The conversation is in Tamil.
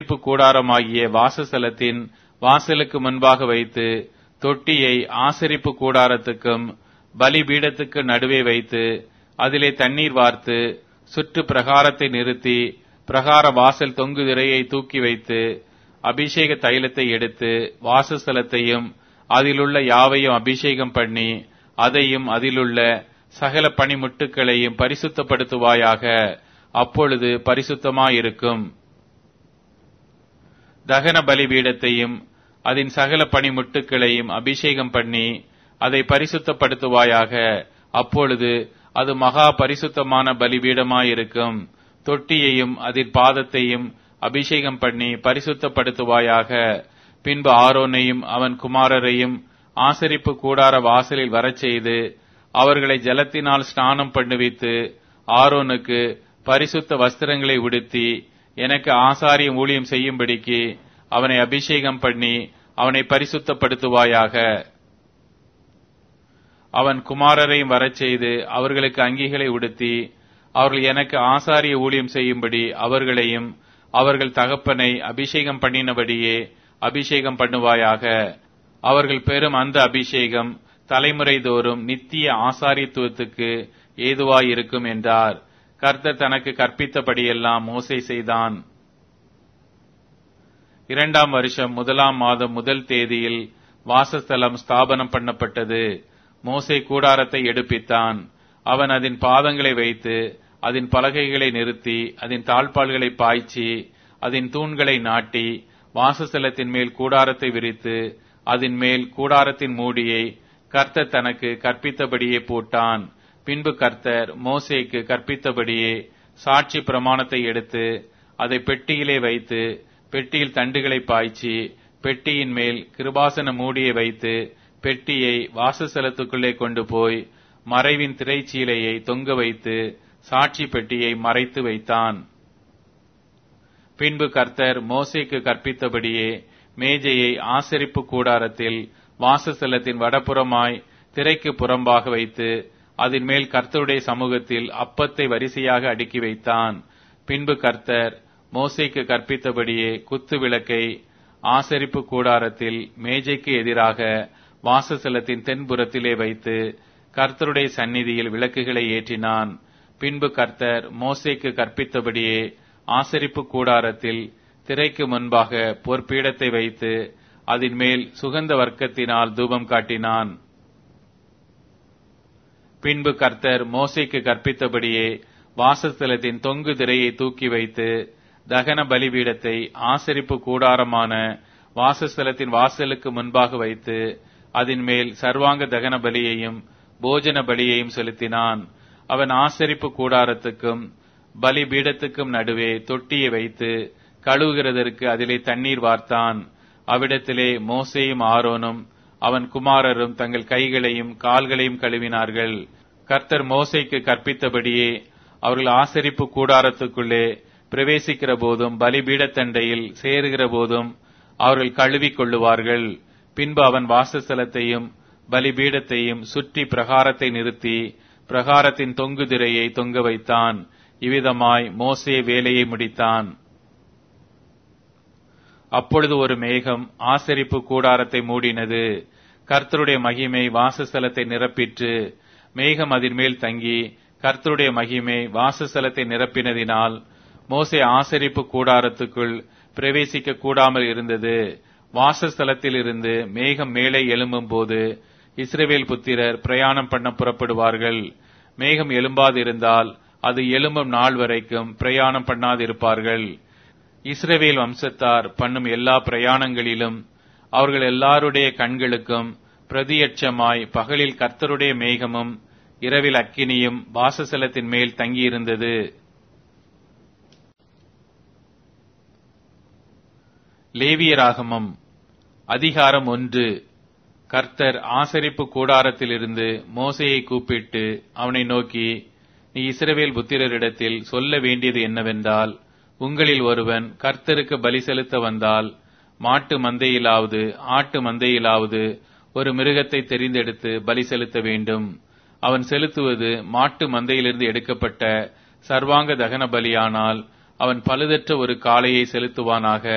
ஆசரிப்பு கூடாரமாகிய வாசஸ்தலத்தின் வாசலுக்கு முன்பாக வைத்து தொட்டியை ஆசரிப்பு கூடாரத்துக்கும் பலிபீடத்துக்கு நடுவே வைத்து அதிலே தண்ணீர் வார்த்து சுற்று பிரகாரத்தை நிறுத்தி பிரகார வாசல் தொங்கு திரையை தூக்கி வைத்து அபிஷேக தைலத்தை எடுத்து வாசஸ்தலத்தையும் அதிலுள்ள யாவையும் அபிஷேகம் பண்ணி அதையும் அதிலுள்ள சகல பணிமுட்டுக்களையும் பரிசுத்தப்படுத்துவாயாக அப்பொழுது பரிசுத்தமாயிருக்கும் தகன பலிபீடத்தையும் அதன் சகல பணிமுட்டுக்களையும் அபிஷேகம் பண்ணி அதை பரிசுத்தப்படுத்துவாயாக அப்பொழுது அது மகா பரிசுத்தமான பலிபீடமாயிருக்கும் தொட்டியையும் அதன் பாதத்தையும் அபிஷேகம் பண்ணி பரிசுத்தப்படுத்துவாயாக பின்பு ஆரோனையும் அவன் குமாரரையும் ஆசரிப்பு கூடார வாசலில் வரச் செய்து அவர்களை ஜலத்தினால் ஸ்நானம் பண்ணுவித்து ஆரோனுக்கு பரிசுத்த வஸ்திரங்களை உடுத்தி எனக்கு ஆசாரியம் ஊழியம் செய்யும்படிக்கு அவனை அபிஷேகம் பண்ணி அவனை பரிசுத்தப்படுத்துவாயாக அவன் குமாரரையும் வரச் செய்து அவர்களுக்கு அங்கிகளை உடுத்தி அவர்கள் எனக்கு ஆசாரிய ஊழியம் செய்யும்படி அவர்களையும் அவர்கள் தகப்பனை அபிஷேகம் பண்ணினபடியே அபிஷேகம் பண்ணுவாயாக அவர்கள் பெறும் அந்த அபிஷேகம் தலைமுறை தோறும் நித்திய ஆசாரியத்துவத்துக்கு ஏதுவாயிருக்கும் என்றார் கர்த்தர் தனக்கு கற்பித்தபடியெல்லாம் மோசை செய்தான் இரண்டாம் வருஷம் முதலாம் மாதம் முதல் தேதியில் வாசஸ்தலம் ஸ்தாபனம் பண்ணப்பட்டது மோசை கூடாரத்தை எடுப்பித்தான் அவன் அதன் பாதங்களை வைத்து அதன் பலகைகளை நிறுத்தி அதன் தாழ்பால்களை பாய்ச்சி அதன் தூண்களை நாட்டி வாசஸ்தலத்தின் மேல் கூடாரத்தை விரித்து அதன் மேல் கூடாரத்தின் மூடியை கர்த்தர் தனக்கு கற்பித்தபடியே போட்டான் பின்பு கர்த்தர் மோசேக்கு கற்பித்தபடியே சாட்சி பிரமாணத்தை எடுத்து அதை பெட்டியிலே வைத்து பெட்டியில் தண்டுகளை பாய்ச்சி பெட்டியின் மேல் கிருபாசன மூடியை வைத்து பெட்டியை வாசஸ்தலத்துக்குள்ளே கொண்டு போய் மறைவின் திரைச்சீலையை தொங்க வைத்து சாட்சி பெட்டியை மறைத்து வைத்தான் பின்பு கர்த்தர் மோசேக்கு கற்பித்தபடியே மேஜையை ஆசரிப்பு கூடாரத்தில் வாசஸ்தலத்தின் வடபுறமாய் திரைக்கு புறம்பாக வைத்து அதன் மேல் கர்த்தருடைய சமூகத்தில் அப்பத்தை வரிசையாக அடுக்கி வைத்தான் பின்பு கர்த்தர் மோசைக்கு கற்பித்தபடியே குத்து விளக்கை ஆசரிப்பு கூடாரத்தில் மேஜைக்கு எதிராக வாசஸ்தலத்தின் தென்புறத்திலே வைத்து கர்த்தருடைய சந்நிதியில் விளக்குகளை ஏற்றினான் பின்பு கர்த்தர் மோசேக்கு கற்பித்தபடியே ஆசரிப்பு கூடாரத்தில் திரைக்கு முன்பாக பொற்பீடத்தை வைத்து அதன் மேல் சுகந்த வர்க்கத்தினால் தூபம் காட்டினான் பின்பு கர்த்தர் மோசைக்கு கற்பித்தபடியே வாசஸ்தலத்தின் தொங்கு திரையை தூக்கி வைத்து தகன பலிபீடத்தை ஆசரிப்பு கூடாரமான வாசஸ்தலத்தின் வாசலுக்கு முன்பாக வைத்து அதன் மேல் சர்வாங்க தகன பலியையும் போஜன பலியையும் செலுத்தினான் அவன் ஆசரிப்பு கூடாரத்துக்கும் பலிபீடத்துக்கும் நடுவே தொட்டியை வைத்து கழுவுகிறதற்கு அதிலே தண்ணீர் வார்த்தான் அவ்விடத்திலே மோசேயும் ஆரோனும் அவன் குமாரரும் தங்கள் கைகளையும் கால்களையும் கழுவினார்கள் கர்த்தர் மோசைக்கு கற்பித்தபடியே அவர்கள் ஆசரிப்பு கூடாரத்துக்குள்ளே பிரவேசிக்கிற போதும் பலிபீடத்தண்டையில் சேருகிற போதும் அவர்கள் கழுவிக் கொள்ளுவார்கள் பின்பு அவன் வாசஸ்தலத்தையும் பலிபீடத்தையும் சுற்றி பிரகாரத்தை நிறுத்தி பிரகாரத்தின் தொங்கு திரையை தொங்க வைத்தான் இவ்விதமாய் மோசே வேலையை முடித்தான் அப்பொழுது ஒரு மேகம் ஆசரிப்பு கூடாரத்தை மூடினது கர்த்தருடைய மகிமை வாசஸ்தலத்தை நிரப்பிற்று மேகம் அதன் மேல் தங்கி கர்த்தருடைய மகிமை வாசஸ்தலத்தை நிரப்பினதினால் மோசே ஆசரிப்பு கூடாரத்துக்குள் பிரவேசிக்க கூடாமல் இருந்தது வாசஸ்தலத்தில் இருந்து மேகம் மேலே எழும்பும் போது இஸ்ரேவேல் புத்திரர் பிரயாணம் பண்ண புறப்படுவார்கள் மேகம் எழும்பாதிருந்தால் அது எழும்பும் நாள் வரைக்கும் பிரயாணம் பண்ணாதிருப்பார்கள் இஸ்ரவேல் வம்சத்தார் பண்ணும் எல்லா பிரயாணங்களிலும் அவர்கள் எல்லாருடைய கண்களுக்கும் பிரதியட்சமாய் பகலில் கர்த்தருடைய மேகமும் இரவில் அக்கினியும் வாசஸ்தலத்தின் மேல் தங்கியிருந்தது லேவியராகமம் அதிகாரம் ஒன்று கர்த்தர் ஆசரிப்பு கூடாரத்திலிருந்து மோசையை கூப்பிட்டு அவனை நோக்கி நீ இஸ்ரவேல் புத்திரரிடத்தில் சொல்ல வேண்டியது என்னவென்றால் உங்களில் ஒருவன் கர்த்தருக்கு பலி செலுத்த வந்தால் மாட்டு மந்தையிலாவது ஆட்டு மந்தையிலாவது ஒரு மிருகத்தை தெரிந்தெடுத்து பலி செலுத்த வேண்டும் அவன் செலுத்துவது மாட்டு மந்தையிலிருந்து எடுக்கப்பட்ட சர்வாங்க தகன பலியானால் அவன் பழுதற்ற ஒரு காளையை செலுத்துவானாக